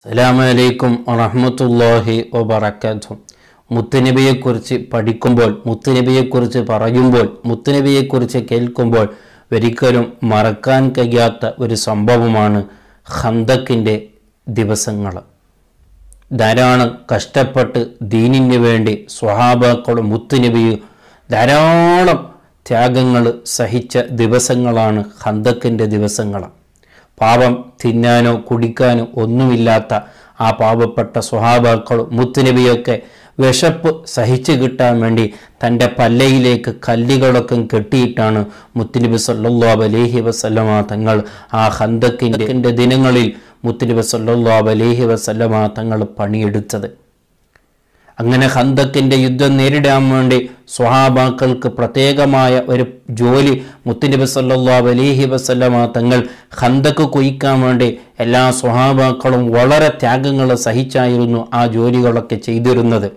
അസ്സലാമലൈക്കും വറഹമത്തല്ലാഹി വബറക്കാത്തു മുത്തുനബിയെക്കുറിച്ച് പഠിക്കുമ്പോൾ മുത്തുനബിയെക്കുറിച്ച് പറയുമ്പോൾ മുത്തുനബിയെക്കുറിച്ച് കേൾക്കുമ്പോൾ ഒരിക്കലും മറക്കാൻ കഴിയാത്ത ഒരു സംഭവമാണ് ഖന്തക്കിൻ്റെ ദിവസങ്ങൾ ധാരാളം കഷ്ടപ്പെട്ട് ദീനിന് വേണ്ടി സ്വഹാബാക്കളും മുത്തുനബിയും ധാരാളം ത്യാഗങ്ങൾ സഹിച്ച ദിവസങ്ങളാണ് ഖന്തക്കിൻ്റെ ദിവസങ്ങൾ പാപം തിന്നാനോ കുടിക്കാനോ ഒന്നുമില്ലാത്ത ആ പാവപ്പെട്ട സ്വഹാബാക്കളും മുത്തുനബിയൊക്കെ വിശപ്പ് സഹിച്ചു കിട്ടാൻ വേണ്ടി തൻ്റെ പല്ലയിലേക്ക് കല്ലുകളൊക്കെ കെട്ടിയിട്ടാണ് മുത്തുനബി സല്ലല്ലാഹു അലൈഹി വസല്ലമ തങ്ങൾ ആ ഹന്തക്കിൻ്റെ ദിനങ്ങളിൽ മുത്തുനബി സല്ലല്ലാഹു അലൈഹി വസല്ലമ തങ്ങൾ പണിയെടുത്തത് അങ്ങനെ ഹന്തക്കിൻ്റെ യുദ്ധം നേരിടാൻ വേണ്ടി സ്വഹാബാക്കൾക്ക് പ്രത്യേകമായ ഒരു ജോലി മുത്തുനബി സല്ലല്ലാഹു അലൈഹി വസല്ലമ തങ്ങൾ ഹന്തക്ക് കുയിക്കാൻ വേണ്ടി എല്ലാ സ്വഹാബാക്കളും വളരെ ത്യാഗങ്ങൾ സഹിച്ചായിരുന്നു ആ ജോലികളൊക്കെ ചെയ്തിരുന്നത്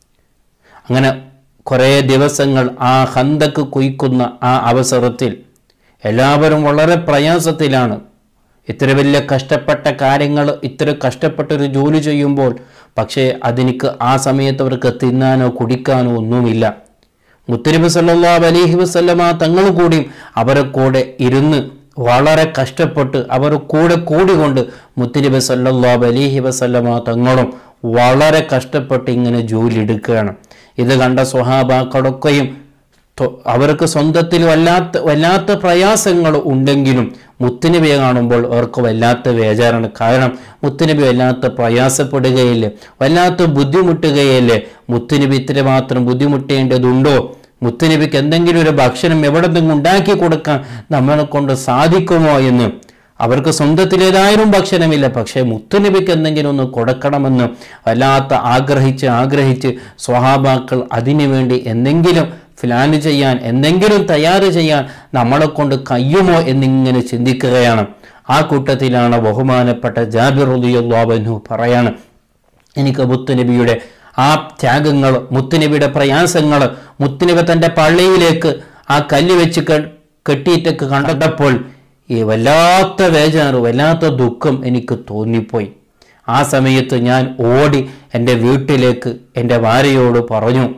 അങ്ങനെ കുറേ ദിവസങ്ങൾ ആ ഹന്തക്ക് കുയിക്കുന്ന ആ അവസരത്തിൽ എല്ലാവരും വളരെ പ്രയാസത്തിലാണ് ഇത്ര വലിയ കഷ്ടപ്പെട്ട കാര്യങ്ങൾ ഇത്ര കഷ്ടപ്പെട്ടൊരു ജോലി ചെയ്യുമ്പോൾ പക്ഷേ അതെനിക്ക് ആ സമയത്ത് അവർക്ക് തിന്നാനോ കുടിക്കാനോ ഒന്നുമില്ല മുത്തനബി സല്ലല്ലാഹു അലൈഹി വസല്ലമ തങ്ങൾ കൂടിയും അവരെ കൂടെ ഇരുന്ന് വളരെ കഷ്ടപ്പെട്ട് അവർ കൂടെ കൂടിക്കൊണ്ട് മുത്തനബി സല്ലല്ലാഹു അലൈഹി വസല്ലമ തങ്ങളും വളരെ കഷ്ടപ്പെട്ട് ഇങ്ങനെ ജോലി എടുക്കുകയാണ് ഇത് കണ്ട സ്വഹാബാക്കളൊക്കെയും തൊ- അവർക്ക് സ്വന്തത്തിൽ വല്ലാത്ത വല്ലാത്ത പ്രയാസങ്ങൾ ഉണ്ടെങ്കിലും മുത്തുനബിയെ കാണുമ്പോൾ അവർക്ക് വല്ലാത്ത വേജാറാണ് കാരണം മുത്തുനബി വല്ലാത്ത പ്രയാസപ്പെടുകയില്ലേ വല്ലാത്ത ബുദ്ധിമുട്ടുകയല്ലേ മുത്തുനബി ഇത്ര മാത്രം ബുദ്ധിമുട്ടേണ്ടതുണ്ടോ മുത്തുനബിക്ക് എന്തെങ്കിലും ഒരു ഭക്ഷണം എവിടെ നിന്നും ഉണ്ടാക്കി കൊടുക്കാൻ നമ്മളെ കൊണ്ട് സാധിക്കുമോ എന്ന് അവർക്ക് സ്വന്തത്തിലേതായാലും ഭക്ഷണമില്ല പക്ഷേ മുത്തുനബിക്ക് എന്തെങ്കിലും ഒന്ന് കൊടുക്കണമെന്ന് വല്ലാത്ത ആഗ്രഹിച്ച് ആഗ്രഹിച്ച് സ്വഹാബാക്കൾ അതിനുവേണ്ടി എന്തെങ്കിലും പ്ലാൻ ചെയ്യാൻ എന്തെങ്കിലും തയ്യാറ് ചെയ്യാൻ നമ്മളെ കൊണ്ട് കഴിയുമോ എന്നിങ്ങനെ ചിന്തിക്കുകയാണ് ആ കൂട്ടത്തിലാണ് ബഹുമാനപ്പെട്ട ജാബിർ ഉദിയുള്ളാബനു പറയാണ് എനിക്ക് മുത്തുനബിയുടെ ആ ത്യാഗങ്ങൾ മുത്തുനബിയുടെ പ്രയാസങ്ങൾ മുത്തുനബി തൻ്റെ പള്ളിയിലേക്ക് ആ കല്ല് വെച്ച് കെ- കെട്ടിയിട്ടൊക്കെ കണ്ടപ്പോൾ ഈ വല്ലാത്ത വേജാറ് വല്ലാത്ത ദുഃഖം എനിക്ക് തോന്നിപ്പോയി ആ സമയത്ത് ഞാൻ ഓടി എൻ്റെ വീട്ടിലേക്ക് എൻ്റെ ഭാര്യയോട് പറഞ്ഞു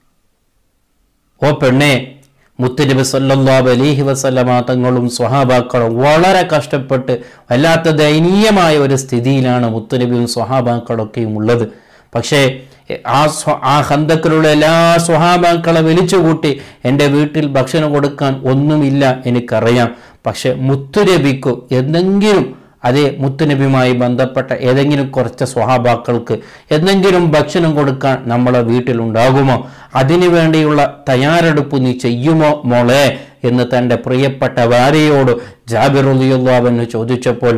ഓ പെണ്ണെ മുത്തുനബി സല്ലല്ലാഹു അലൈഹി വസല്ലമ തങ്ങളും സ്വഹാബാക്കളും വളരെ കഷ്ടപ്പെട്ട് വല്ലാത്ത ദയനീയമായ ഒരു സ്ഥിതിയിലാണ് മുത്തുനബിയും സ്വഹാബാക്കളൊക്കെയും ഉള്ളത് പക്ഷേ ആ സ്വ ആ ഹന്തക്കിലുള്ള എല്ലാ സ്വഹാബാക്കളെ വിളിച്ചുകൂട്ടി എൻ്റെ വീട്ടിൽ ഭക്ഷണം കൊടുക്കാൻ ഒന്നുമില്ല എനിക്കറിയാം പക്ഷെ മുത്തുനബിക്കു എന്തെങ്കിലും അതേ മുത്തുനബിയുമായി ബന്ധപ്പെട്ട ഏതെങ്കിലും കുറച്ച് സ്വഹാബാക്കൾക്ക് എന്തെങ്കിലും ഭക്ഷണം കൊടുക്കാൻ നമ്മളെ വീട്ടിലുണ്ടാകുമോ അതിനു വേണ്ടിയുള്ള തയ്യാറെടുപ്പ് നീ ചെയ്യുമോ മോളെ എന്ന് തൻ്റെ പ്രിയപ്പെട്ട ഭാര്യയോട് ജാബിറുലിയുള്ളവെന്ന് ചോദിച്ചപ്പോൾ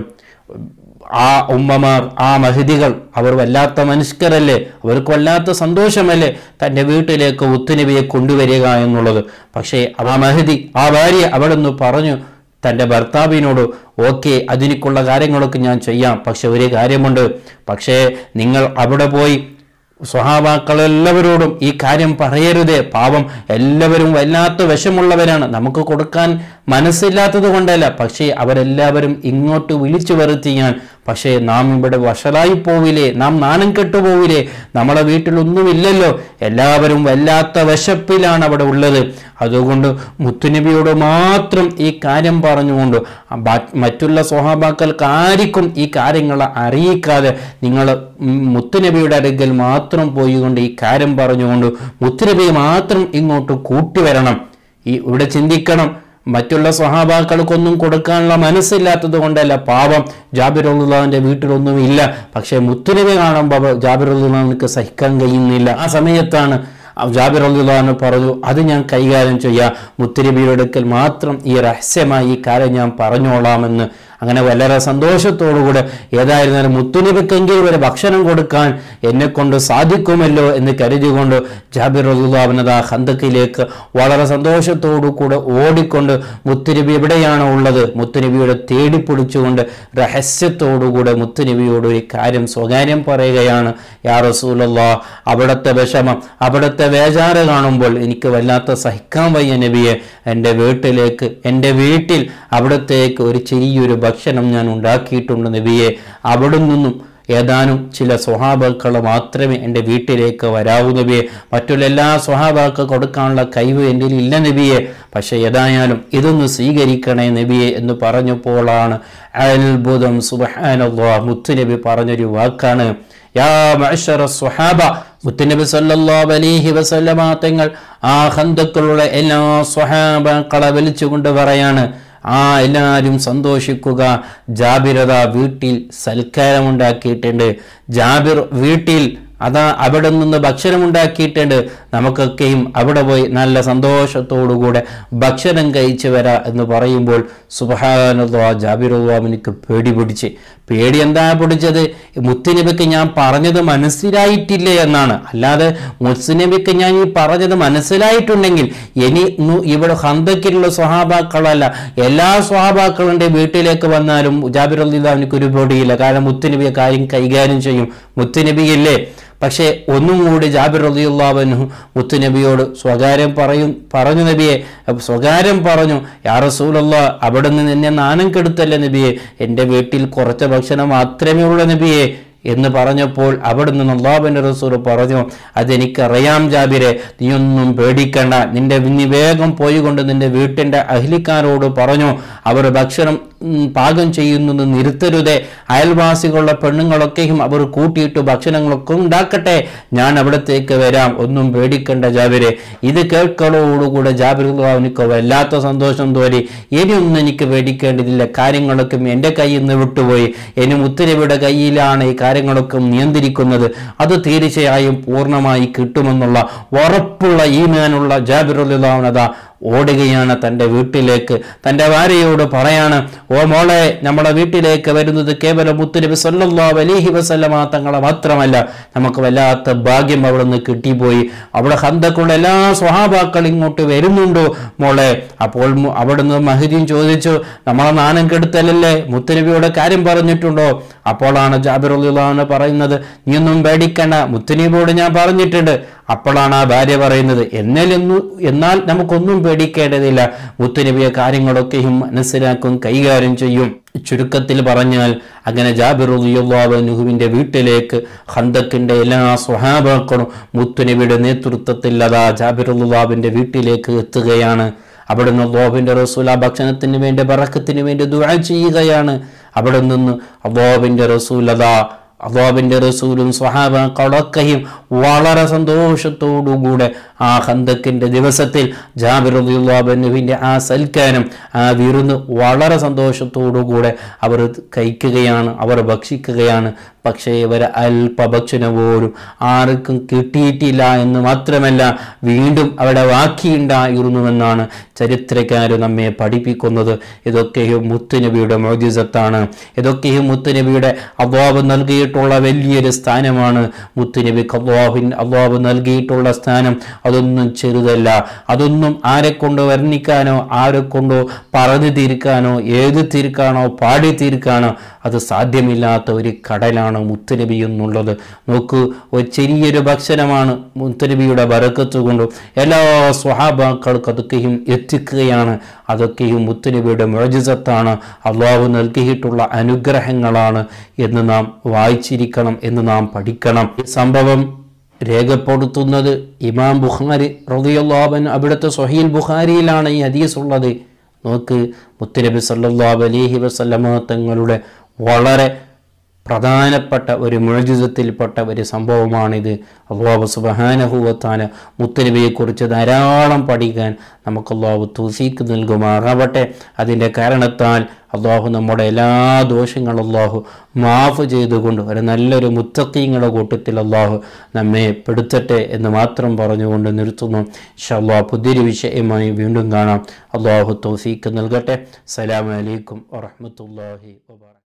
ആ ഉമ്മമാർ ആ മഹിതികൾ അവർ വല്ലാത്ത മനുഷ്യരല്ലേ അവർക്ക് വല്ലാത്ത സന്തോഷമല്ലേ തൻ്റെ വീട്ടിലേക്ക് ഉത്തുനബിയെ കൊണ്ടുവരിക എന്നുള്ളത് പക്ഷേ ആ മഹതി ആ ഭാര്യ അവിടെ നിന്ന് പറഞ്ഞു തൻ്റെ ഭർത്താവിനോട് ഓക്കെ അതിനേക്കുള്ള കാര്യങ്ങളൊക്കെ ഞാൻ ചെയ്യാം പക്ഷെ ഒരു കാര്യമുണ്ട് പക്ഷേ നിങ്ങൾ അവിടെ പോയി സ്വഹാബാക്കളെല്ലാവരോടും ഈ കാര്യം പറയരുതേ പാവം എല്ലാവരും വല്ലാത്ത വിഷമുള്ളവരാണ് നമുക്ക് കൊടുക്കാൻ മനസ്സില്ലാത്തത് കൊണ്ടല്ല പക്ഷേ അവരെല്ലാവരും ഇങ്ങോട്ട് വിളിച്ചു വരുത്തിയാൽ പക്ഷേ നാം ഇവിടെ വഷളായി പോവില്ലേ നാം നാണം കെട്ടുപോവില്ലേ നമ്മളെ വീട്ടിലൊന്നുമില്ലല്ലോ എല്ലാവരും വല്ലാത്ത വിശപ്പിലാണ് അവിടെ ഉള്ളത് അതുകൊണ്ട് മുത്തുനബിയോട് മാത്രം ഈ കാര്യം പറഞ്ഞുകൊണ്ട് ബ- മറ്റുള്ള സ്വഹാബാക്കൾക്ക് ആർക്കും ഈ കാര്യങ്ങൾ അറിയിക്കാതെ നിങ്ങൾ മുത്തുനബിയുടെ അടുക്കൽ മാത്രം പോയിക്കൊണ്ട് ഈ കാര്യം പറഞ്ഞുകൊണ്ട് മുത്തുനബിയെ മാത്രം ഇങ്ങോട്ട് കൂട്ടിവരണം ഈ ഇവിടെ ചിന്തിക്കണം മറ്റുള്ള സ്വഹാബാക്കൾക്കൊന്നും കൊടുക്കാനുള്ള മനസ്സില്ലാത്തത് കൊണ്ടല്ല പാവം ജാബിറുള്ളാഹിന്റെ വീട്ടിലൊന്നും ഇല്ല പക്ഷേ മുത്തുനബി കാണുമ്പോൾ ജാബിറുള്ളാഹിക്ക് സഹിക്കാൻ കഴിയുന്നില്ല ആ സമയത്താണ് ജാബിർ അള്ളാഹു പറഞ്ഞു അത് ഞാൻ കൈകാര്യം ചെയ്യാം മുത്തുനബിയുടെ അടുക്കൽ മാത്രം ഈ രഹസ്യമായി ഈ കാര്യം ഞാൻ പറഞ്ഞോളാമെന്ന് അങ്ങനെ വളരെ സന്തോഷത്തോടുകൂടെ ഏതായിരുന്നാലും മുത്തുനബിക്കെങ്കിലും ഒരു ഭക്ഷണം കൊടുക്കാൻ എന്നെ കൊണ്ട് സാധിക്കുമല്ലോ എന്ന് കരുതികൊണ്ട് ജാബിർ അള്ളാഹുനത് ആ ഹന്തക്കിലേക്ക് വളരെ സന്തോഷത്തോടു കൂടെ ഓടിക്കൊണ്ട് മുത്തുനബി എവിടെയാണോ ഉള്ളത് മുത്തുനബിയുടെ തേടി പിടിച്ചുകൊണ്ട് രഹസ്യത്തോടുകൂടെ മുത്തുനബിയോട് ഒരു കാര്യം സ്വകാര്യം പറയുകയാണ് യാ റസൂലല്ലാ അവിടുത്തെ വിഷമം അവിടുത്തെ വേജാറ് കാണുമ്പോൾ എനിക്ക് വല്ലാത്ത സഹിക്കാൻ വയ്യ നബിയെ എൻ്റെ വീട്ടിലേക്ക് എൻ്റെ വീട്ടിൽ അവിടത്തേക്ക് ഒരു ചെറിയൊരു ഭക്ഷണം ഞാൻ ഉണ്ടാക്കിയിട്ടുണ്ട് നബിയെ അവിടെ നിന്നും ഏതാനും ചില സ്വഹാബാക്കൾ മാത്രമേ എൻ്റെ വീട്ടിലേക്ക് വരാവൂ നബിയെ മറ്റുള്ള എല്ലാ സ്വഹാബാക്ക് കൊടുക്കാനുള്ള കഴിവ് എൻ്റെ ഇല്ല നബിയെ പക്ഷെ ഏതായാലും ഇതൊന്ന് സ്വീകരിക്കണേ നബിയെ എന്ന് പറഞ്ഞപ്പോഴാണ് അത്ഭുതം സുബഹാനല്ലാ മുത്തുനബി പറഞ്ഞൊരു വാക്കാണ് യാ മഅ്ശറ സ്വഹാബ മുത്തുനബി സല്ലല്ലാഹു അലൈഹി വസല്ലമ തങ്ങൾ ആ ഖന്തക്കുള്ള എല്ലാ സ്വഹാബാക്കളെ വിളിച്ചുകൊണ്ട് പറയാണ് ആ എല്ലാവരും സന്തോഷിക്കുക ജാബിരത വീട്ടിൽ സൽക്കാരമുണ്ടാക്കിയിട്ടുണ്ട് ജാബിർ വീട്ടിൽ അതാ അവിടെ നിന്ന് ഭക്ഷണം ഉണ്ടാക്കിയിട്ടുണ്ട് നമുക്കൊക്കെയും അവിടെ പോയി നല്ല സന്തോഷത്തോടുകൂടെ ഭക്ഷണം കഴിച്ചു വരാ എന്ന് പറയുമ്പോൾ സുബഹാനുദ്വാ ജാബിറുദ്വാമിനിക്ക് പേടി പിടിച്ച് പേടി എന്താ പിടിച്ചത് മുത്തുനബിക്ക് ഞാൻ പറഞ്ഞത് മനസ്സിലായിട്ടില്ലേ എന്നാണ് അല്ലാതെ മുത്തുനബിക്ക് ഞാൻ ഈ പറഞ്ഞത് മനസ്സിലായിട്ടുണ്ടെങ്കിൽ ഇനി നു- ഇവിടെ ഹന്തക്കിലുള്ള സ്വഹാബാക്കളല്ല എല്ലാ സ്വഹാബാക്കളുടെ വീട്ടിലേക്ക് വന്നാലും ജാബിറുദ്ദാവിനിക്ക് ഒരു പേടിയില്ല കാരണം മുത്തുനബിയെ കാര്യം കൈകാര്യം ചെയ്യും മുത്തുനബിയല്ലേ പക്ഷേ ഒന്നും കൂടി ജാബിർ റളിയല്ലാഹു മുത്തുനബിയോട് സ്വകാര്യം പറയും പറഞ്ഞു നബിയെ അപ്പൊ സ്വകാര്യം പറഞ്ഞു യാ റസൂലല്ലാ അവിടെ നിന്ന് എന്നെ നാണം കെടുത്തല്ലേ നബിയെ എൻ്റെ വീട്ടിൽ കുറച്ച് ഭക്ഷണം മാത്രമേ ഉള്ളൂ നബിയെ എന്ന് പറഞ്ഞപ്പോൾ അവിടെ നിന്ന് അള്ളാഹുബിൻ്റെ റസൂൽ പറഞ്ഞു അതെനിക്കറിയാം ജാബിരെ നീയൊന്നും പേടിക്കണ്ട നിന്റെ നീ വേഗം പോയി കൊണ്ട് നിന്റെ വീട്ടിൻ്റെ അഹ്ലിക്കാരോട് പറഞ്ഞു അവർ ഭക്ഷണം ഉം, പാകം ചെയ്യുന്നത് നിർത്തരുതേ അയൽവാസികളുടെ പെണ്ണുങ്ങളൊക്കെയും അവർ കൂട്ടിയിട്ട് ഭക്ഷണങ്ങളൊക്കെ ഉണ്ടാക്കട്ടെ ഞാൻ അവിടത്തേക്ക് വരാം ഒന്നും പേടിക്കണ്ട ജാബിരെ ഇത് കേൾക്കലോടുകൂടെ ജാബിർ എനിക്ക് വല്ലാത്ത സന്തോഷം തോന്നി ഇനിയൊന്നും എനിക്ക് പേടിക്കേണ്ടതില്ല കാര്യങ്ങളൊക്കെ എൻ്റെ കയ്യിൽ നിന്ന് വിട്ടുപോയി ഇനി മുത്തരവിയുടെ കയ്യിലാണ് ഈ കാര്യങ്ങളൊക്കെ നിയന്ത്രിക്കുന്നത് അത് തീർച്ചയായും പൂർണ്ണമായി കിട്ടുമെന്നുള്ള ഉറപ്പുള്ള ഈമാനുള്ള ജാബിറുല്ലാവനത ഓടുകയാണ് തൻ്റെ വീട്ടിലേക്ക് തൻ്റെ ഭാര്യയോട് പറയാണ് ഓ മോളെ നമ്മുടെ വീട്ടിലേക്ക് വരുന്നത് കേവലം മുത്തുനബി സല്ലല്ലാഹു അലൈഹി വസല്ലമ തങ്ങളെ മാത്രമല്ല നമുക്ക് വല്ലാത്ത ഭാഗ്യം അവിടെ നിന്ന് കിട്ടിപ്പോയി അവിടെ ഹന്തക്കുള്ള എല്ലാ സ്വഹാബാക്കൾ ഇങ്ങോട്ട് വരുന്നുണ്ടോ മോളെ അപ്പോൾ മു- അവിടുന്ന് മഹദീൻ ചോദിച്ചു നമ്മളെ നാണം കെടുത്തലല്ലേ മുത്തുനബിയുടെ കാര്യം പറഞ്ഞിട്ടുണ്ടോ അപ്പോഴാണ് ജാബിർ ഉള്ളാന്ന് പറയുന്നത് നീയൊന്നും പേടിക്കണ്ട മുത്തുനബിയോട് ഞാൻ പറഞ്ഞിട്ടുണ്ട് അപ്പോഴാണ് ആ ഭാര്യ പറയുന്നത് എന്നാലൊന്നു എന്നാൽ നമുക്കൊന്നും പേടിക്കേണ്ടതില്ല മുത്തുനബിയെ കാര്യങ്ങളൊക്കെയും മനസ്സിലാക്കും കൈകാര്യം ചെയ്യും ചുരുക്കത്തിൽ പറഞ്ഞാൽ അങ്ങനെ ജാബിറുദ്ദാബുവിൻ്റെ വീട്ടിലേക്ക് ഹന്തക്കിൻ്റെ എല്ലാ സ്വഹാബാക്കളും മുത്തുനബിയുടെ നേതൃത്വത്തിൽ അതാ ജാബിറുദ്ദാബിൻ്റെ വീട്ടിലേക്ക് എത്തുകയാണ് അവിടുന്ന് അള്ളാഹുവിൻ്റെ റസൂൽ ആ ഭക്ഷണത്തിന് വേണ്ടി ബറക്കത്തിന് വേണ്ടി ദുആ ചെയ്യുകയാണ് അവിടെ നിന്ന് അള്ളാഹുവിൻ്റെ റസൂൽ അതാ അള്ളാഹുവിൻ്റെ റസൂലും സ്വഹാബാക്കളൊക്കെയും വളരെ സന്തോഷത്തോടുകൂടെ ആ ഹന്തക്കിൻ്റെ ദിവസത്തിൽ ജാബിറുദ്ദാബിൻ്റെ ആ സൽക്കാരം ആ വിരുന്ന് വളരെ സന്തോഷത്തോടുകൂടെ അവർ കഴിക്കുകയാണ് അവർ ഭക്ഷിക്കുകയാണ് പക്ഷേ ഇവർ അല്പഭക്ഷണം പോലും ആർക്കും കിട്ടിയിട്ടില്ല എന്ന് മാത്രമല്ല വീണ്ടും അവിടെ ബാക്കിയുണ്ടായിരുന്നുവെന്നാണ് ചരിത്രക്കാർ നമ്മെ പഠിപ്പിക്കുന്നത് ഇതൊക്കെയും മുത്തുനബിയുടെ മോജിസത്താണ് ഇതൊക്കെയും മുത്തുനബിയുടെ അള്ളാഹ് നൽകിയിട്ടുള്ള വലിയൊരു സ്ഥാനമാണ് മുത്തുനബിക്ക് അള്ളാഹുവിൻ അള്ളാഹ് നൽകിയിട്ടുള്ള സ്ഥാനം അതൊന്നും ചെറുതല്ല അതൊന്നും ആരെ കൊണ്ട് വർണ്ണിക്കാനോ ആരെ കൊണ്ടോ പറഞ്ഞു തീർക്കാനോ എഴുതി തീർക്കാനോ പാടി തീർക്കാനോ അത് സാധ്യമില്ലാത്ത ഒരു കടലാണ് മുത്തുനബി എന്നുള്ളത് നോക്കൂ ഒരു ചെറിയൊരു ഭക്ഷണമാണ് മുത്തുനബിയുടെ ബറക്കത്ത് കൊണ്ടും എല്ലാ സ്വഹാബാക്കൾക്ക് അതൊക്കെയും എത്തിക്കുകയാണ് അതൊക്കെയും മുത്തുനബിയുടെ മുഴജിസത്താണ് അള്ളാഹു നൽകിയിട്ടുള്ള അനുഗ്രഹങ്ങളാണ് എന്ന് നാം വായിച്ചിരിക്കണം എന്ന് നാം പഠിക്കണം ഈ സംഭവം രേഖപ്പെടുത്തുന്നത് ഇമാം ബുഖാരി റളിയല്ലാഹുവിൻ അവിടുത്തെ സ്വഹീൽ ബുഖാരിയിലാണ് ഈ ഹദീസ് ഉള്ളത് നോക്ക് മുത്തുനബി സല്ലല്ലാഹു അലൈഹി വസല്ലമ തങ്ങളുടെ വളരെ പ്രധാനപ്പെട്ട ഒരു മുഴജിതത്തിൽപ്പെട്ട ഒരു സംഭവമാണിത് അള്ളാഹു സുബഹാനഹുവത്താന മുത്തനബിയെക്കുറിച്ച് ധാരാളം പഠിക്കാൻ നമുക്ക് അള്ളാഹു തൂസീക്ക് നൽകുമാറാവട്ടെ അതിൻ്റെ കാരണത്താൽ അള്ളാഹു നമ്മുടെ എല്ലാ ദോഷങ്ങളും അള്ളാഹു മാഫ് ചെയ്തുകൊണ്ട് ഒരു നല്ലൊരു മുത്തക്കീങ്ങളുടെ കൂട്ടത്തിൽ അള്ളാഹു നമ്മെ പെടുത്തട്ടെ എന്ന് മാത്രം പറഞ്ഞുകൊണ്ട് നിർത്തുന്നു ഷല്ലാ പുതിയൊരു വിഷയമായി വീണ്ടും കാണാം അള്ളാഹു തൗഫീക്ക് നൽകട്ടെ സലാമലൈക്കും വറഹമത്തല്ലാഹി വബറ